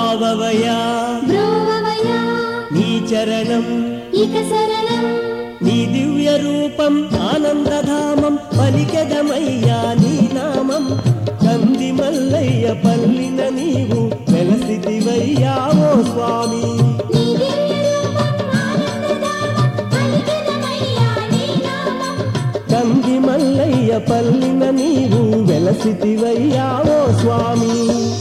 బ్రావవయా బ్రోవవయా నీ చరణం ఇక శరణం నీ దివ్య రూపం ఆనందధామం పలికెదమయ్యా నీ నామం కంది మల్లయ్య పల్లిన నీవు వెలసిదివయ్యా ఓ స్వామి నీ దివ్య రూపం ఆనందదామం పలికెదమయ్యా నీ నామం కంది మల్లయ్య పల్లిన నీవు వెలసిదివయ్యా ఓ స్వామి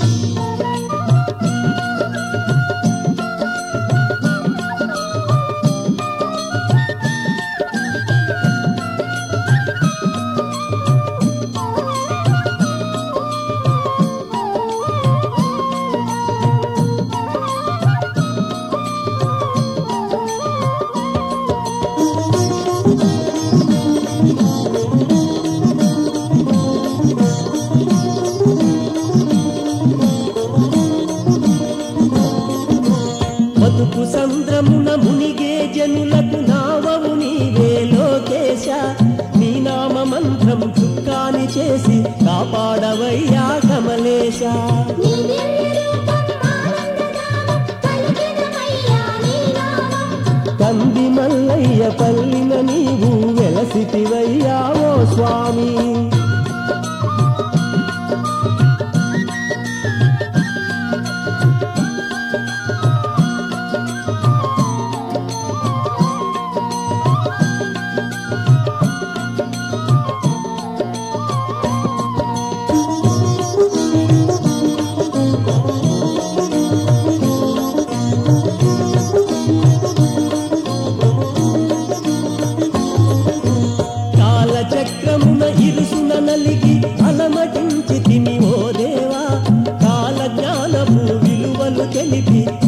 బతుకు సంద్రమున మునిగే జనులకు నావవు నీవే లోకేశ నీ నామ మంత్రం చుక్కాని చేసి కాపాడవయ్యా కమలేశ నీ దివ్య రూపం ఆనందదామం పలికెదమయ్యా నీ నామం కంది మల్లయ్య పల్లిన నీవు వెలసితివయ్యా ఓ స్వామి కాలచక్రమున ఇరుసున నలిగి అలమటించి తిని ఓ దేవా కాల జ్ఞానపు విలువలు తెలిపి